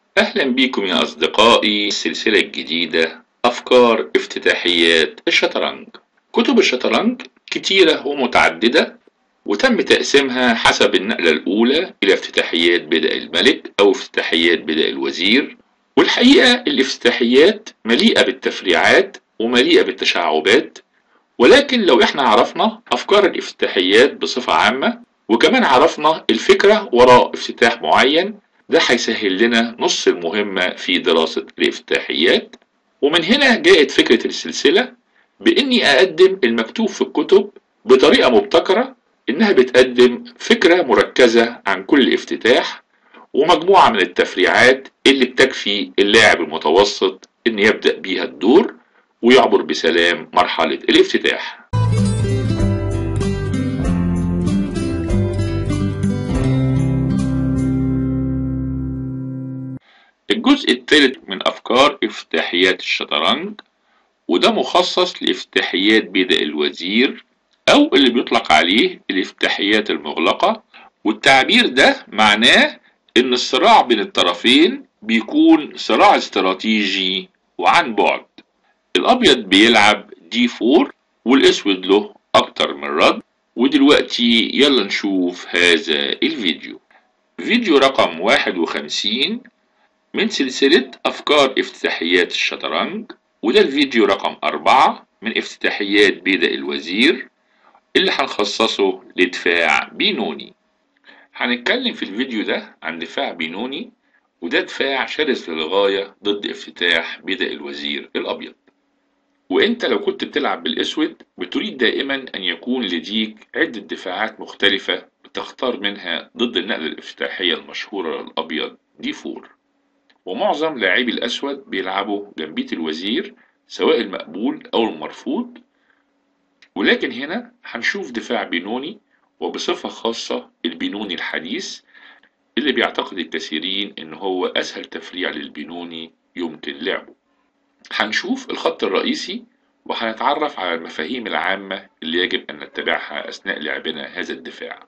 أهلا بيكم يا أصدقائي السلسلة الجديدة أفكار افتتاحيات الشطرنج كتب الشطرنج كتيرة ومتعددة وتم تقسيمها حسب النقلة الأولى إلى افتتاحيات بدء الملك أو افتتاحيات بدء الوزير والحقيقة الافتتاحيات مليئة بالتفريعات ومليئة بالتشعبات ولكن لو احنا عرفنا أفكار الافتتاحيات بصفة عامة وكمان عرفنا الفكرة وراء افتتاح معين ده هيسهل لنا نص المهمة في دراسة الافتتاحيات ومن هنا جاءت فكرة السلسلة بإني أقدم المكتوب في الكتب بطريقة مبتكرة إنها بتقدم فكرة مركزة عن كل افتتاح ومجموعة من التفريعات اللي بتكفي اللاعب المتوسط إن يبدأ بيها الدور ويعبر بسلام مرحلة الافتتاح الجزء الثالث من أفكار افتتاحيات الشطرنج وده مخصص لافتتاحيات بدء الوزير أو اللي بيطلق عليه الافتتاحيات المغلقة والتعبير ده معناه إن الصراع بين الطرفين بيكون صراع استراتيجي وعن بعد الأبيض بيلعب دي 4 والأسود له أكتر من رد ودلوقتي يلا نشوف هذا الفيديو فيديو رقم 51 من سلسلة أفكار افتتاحيات الشطرنج وده الفيديو رقم أربعة من افتتاحيات بدء الوزير اللي هنخصصه لدفاع بينوني هنتكلم في الفيديو ده عن دفاع بينوني وده دفاع شرس للغاية ضد افتتاح بدء الوزير الأبيض وانت لو كنت بتلعب بالاسود بتريد دائما ان يكون لديك عدة دفاعات مختلفة بتختار منها ضد النقلة الافتتاحية المشهورة للأبيض دي 4 ومعظم لاعبي الأسود بيلعبوا جنبية الوزير سواء المقبول أو المرفوض ولكن هنا هنشوف دفاع بينوني وبصفة خاصة البينوني الحديث اللي بيعتقد الكثيرين إن هو أسهل تفريع للبينوني يمكن لعبه هنشوف الخط الرئيسي وهنتعرف على المفاهيم العامة اللي يجب أن نتبعها أثناء لعبنا هذا الدفاع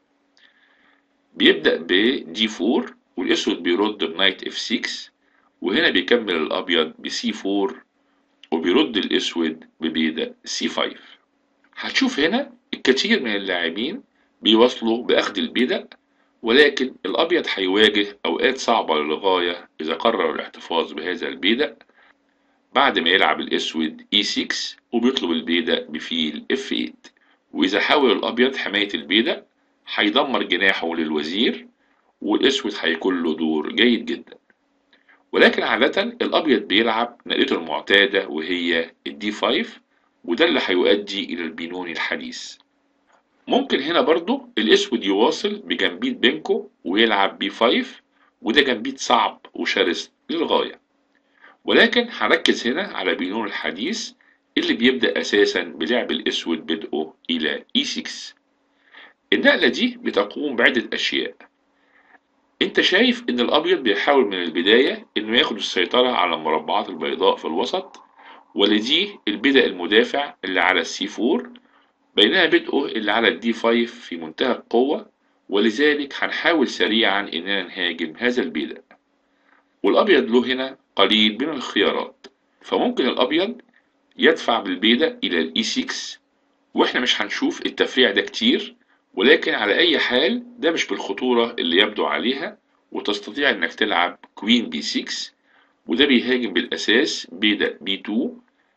بيبدأ ب D4 والأسود بيرد بنايت F6 وهنا بيكمل الأبيض ب C4 وبيرد الأسود ببيدق C5 هتشوف هنا الكثير من اللاعبين بيواصلوا بأخذ البيدق ولكن الأبيض هيواجه أوقات صعبة للغاية إذا قرر الاحتفاظ بهذا البيدق بعد ما يلعب الأسود E6 وبيطلب البيدق بفيل F8 وإذا حاول الأبيض حماية البيدق هيدمر جناحه للوزير والأسود هيكون له دور جيد جدا ولكن عادة الأبيض بيلعب نقلته المعتادة وهي الدي 5 وده اللي هيؤدي إلى البينوني الحديث ممكن هنا برضو الأسود يواصل بجنبيت بينكو ويلعب بي 5 وده جنبيت صعب وشرس للغاية ولكن هركز هنا على بينون الحديث اللي بيبدأ أساسا بلعب الأسود بدءه إلى E6 النقلة دي بتقوم بعدة أشياء انت شايف ان الابيض بيحاول من البداية انه ياخد السيطرة على المربعات البيضاء في الوسط ولدي البدء المدافع اللي على السي 4 بينما بدءه اللي على الدي 5 في منتهى القوة ولذلك هنحاول سريعا اننا نهاجم هذا البدء والابيض له هنا قليل من الخيارات فممكن الابيض يدفع بالبيدق الى الاي 6 واحنا مش هنشوف التفريع ده كتير ولكن على أي حال ده مش بالخطورة اللي يبدو عليها وتستطيع إنك تلعب كوين بي 6 وده بيهاجم بالأساس بيدق بي 2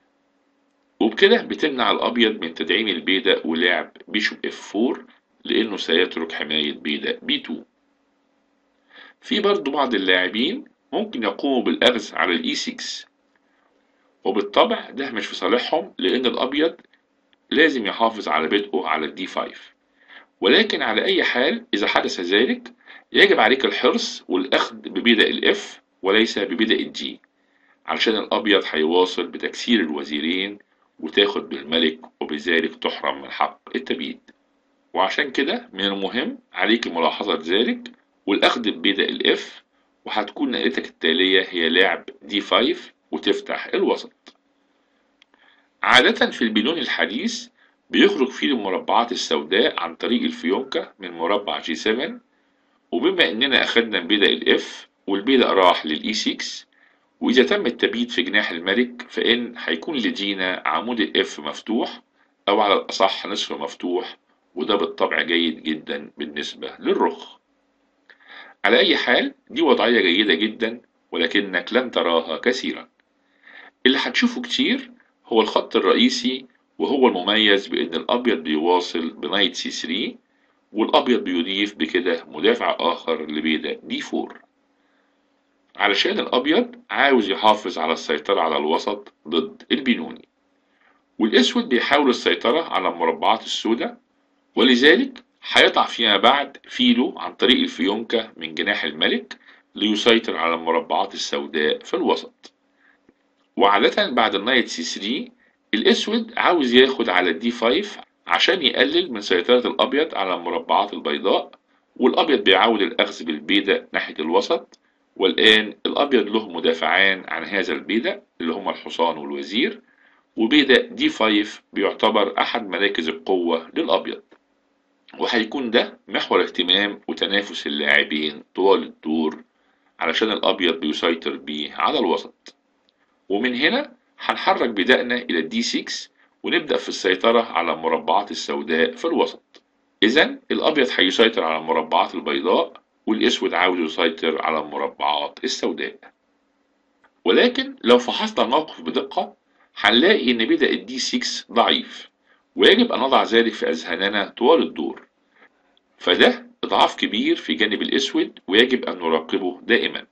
وبكده بتمنع الأبيض من تدعيم البيدق ولعب بيشوب اف 4 لأنه سيترك حماية بيدق بي 2 في برضه بعض اللاعبين ممكن يقوموا بالأخذ على الإي 6 وبالطبع ده مش في صالحهم لأن الأبيض لازم يحافظ على بدءه على الدي 5 ولكن على أي حال إذا حدث ذلك يجب عليك الحرص والأخذ ببدء الإف وليس ببدء الدي علشان الأبيض هيواصل بتكسير الوزيرين وتاخد بالملك وبذلك تحرم من حق التبييد وعشان كده من المهم عليك ملاحظة ذلك والأخذ ببدء الإف وهتكون نقلتك التالية هي لعب دي 5 وتفتح الوسط عادة في البنون الحديث بيخرج فيه المربعات السوداء عن طريق الفيونكة من مربع جي 7 وبما اننا اخدنا بدأ الاف والبيدق راح للإي 6 وإذا تم التبييت في جناح الملك فإن هيكون لدينا عمود الإف مفتوح أو على الأصح نصف مفتوح وده بالطبع جيد جدا بالنسبة للرخ على أي حال دي وضعية جيدة جدا ولكنك لن تراها كثيرا اللي هتشوفه كتير هو الخط الرئيسي وهو المميز بأن الأبيض بيواصل بنايت سي 3 والأبيض بيضيف بكده مدافع آخر لبيدا دي 4 علشان الأبيض عاوز يحافظ على السيطرة على الوسط ضد البنوني والأسود بيحاول السيطرة على المربعات السوداء ولذلك هيضع فيما بعد فيلو عن طريق الفيونكة من جناح الملك ليسيطر على المربعات السوداء في الوسط وعادة بعد النايت سي 3 الأسود عاوز ياخد على الدي 5 عشان يقلل من سيطرة الأبيض على المربعات البيضاء والأبيض بيعاود الأخذ بالبيدق ناحية الوسط والآن الأبيض له مدافعان عن هذا البيدق اللي هما الحصان والوزير وبيدق دي 5 بيعتبر أحد مراكز القوة للأبيض وهيكون ده محور اهتمام وتنافس اللاعبين طوال الدور علشان الأبيض بيسيطر بيه على الوسط ومن هنا هنحرك بدقنا إلى الدي 6 ونبدأ في السيطرة على المربعات السوداء في الوسط إذا الأبيض هيسيطر على المربعات البيضاء والأسود عاوز يسيطر على المربعات السوداء ولكن لو فحصنا الموقف بدقة هنلاقي إن بدأ الدي 6 ضعيف ويجب أن نضع ذلك في أذهاننا طوال الدور فده إضعاف كبير في جانب الأسود ويجب أن نراقبه دائما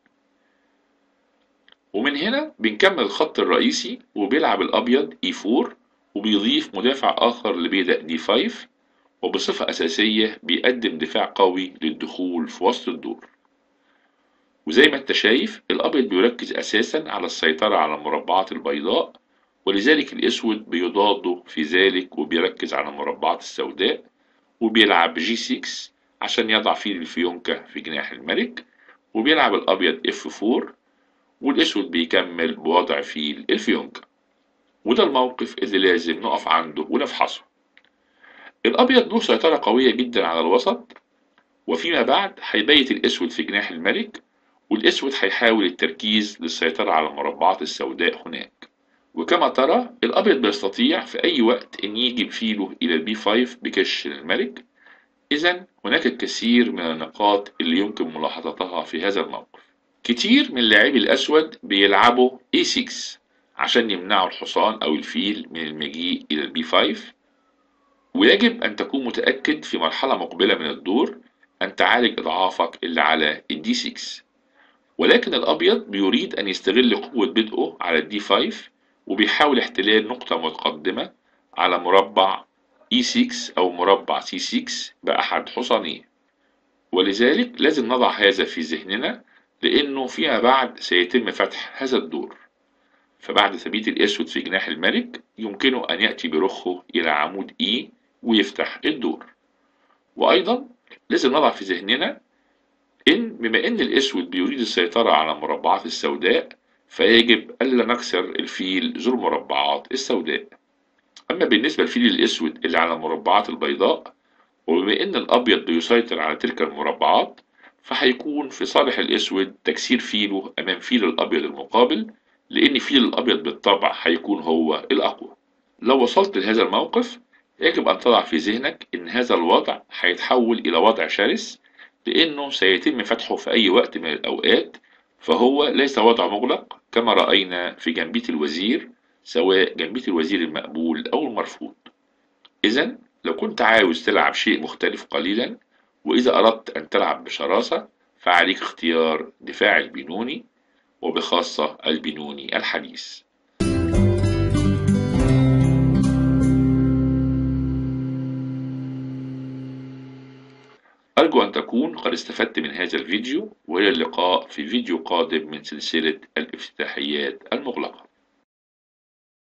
ومن هنا بنكمل الخط الرئيسي وبيلعب الأبيض E4 وبيضيف مدافع آخر لبيدق D5 وبصفة أساسية بيقدم دفاع قوي للدخول في وسط الدور وزي ما انت شايف الأبيض بيركز أساسا على السيطرة على المربعات البيضاء ولذلك الأسود بيضاده في ذلك وبيركز على المربعات السوداء وبيلعب جي 6 عشان يضع فيه الفيونكة في جناح الملك وبيلعب الأبيض اف 4 والأسود بيكمل بوضع فيل الفيونكة وده الموقف اللي لازم نقف عنده ونفحصه الأبيض له سيطرة قوية جدا على الوسط وفيما بعد هيبيت الأسود في جناح الملك والأسود هيحاول التركيز للسيطرة على المربعات السوداء هناك وكما ترى الأبيض بيستطيع في أي وقت أن يجي بفيله إلى البي 5 بكش الملك إذا هناك الكثير من النقاط اللي يمكن ملاحظتها في هذا الموقف كتير من لاعبي الأسود بيلعبوا A6 عشان يمنعوا الحصان أو الفيل من المجيء إلى البي 5 ويجب أن تكون متأكد في مرحلة مقبلة من الدور أن تعالج إضعافك اللي على الدي 6 ولكن الأبيض بيريد أن يستغل قوة بدءه على الدي 5 وبيحاول احتلال نقطة متقدمة على مربع E6 أو مربع C6 بأحد حصانيه ولذلك لازم نضع هذا في ذهننا لأنه فيما بعد سيتم فتح هذا الدور فبعد ثبيت الأسود في جناح الملك يمكنه أن يأتي برخه إلى عمود E ويفتح الدور وأيضا لازم نضع في ذهننا إن بما إن الأسود بيريد السيطرة على المربعات السوداء فيجب ألا نكسر الفيل ذو المربعات السوداء أما بالنسبة للفيل الأسود اللي على المربعات البيضاء وبما إن الأبيض بيسيطر على تلك المربعات فهيكون في صالح الأسود تكسير فيله أمام فيل الأبيض المقابل لأن فيل الأبيض بالطبع هيكون هو الأقوى لو وصلت لهذا الموقف يجب أن تضع في ذهنك إن هذا الوضع هيتحول إلى وضع شرس لأنه سيتم فتحه في أي وقت من الأوقات فهو ليس وضع مغلق كما رأينا في جنبية الوزير سواء جنبية الوزير المقبول أو المرفوض إذا لو كنت عاوز تلعب شيء مختلف قليلا وإذا أردت أن تلعب بشراسة فعليك اختيار دفاع البنوني وبخاصة البنوني الحديث أرجو أن تكون قد استفدت من هذا الفيديو وإلى اللقاء في فيديو قادم من سلسلة الافتتاحيات المغلقة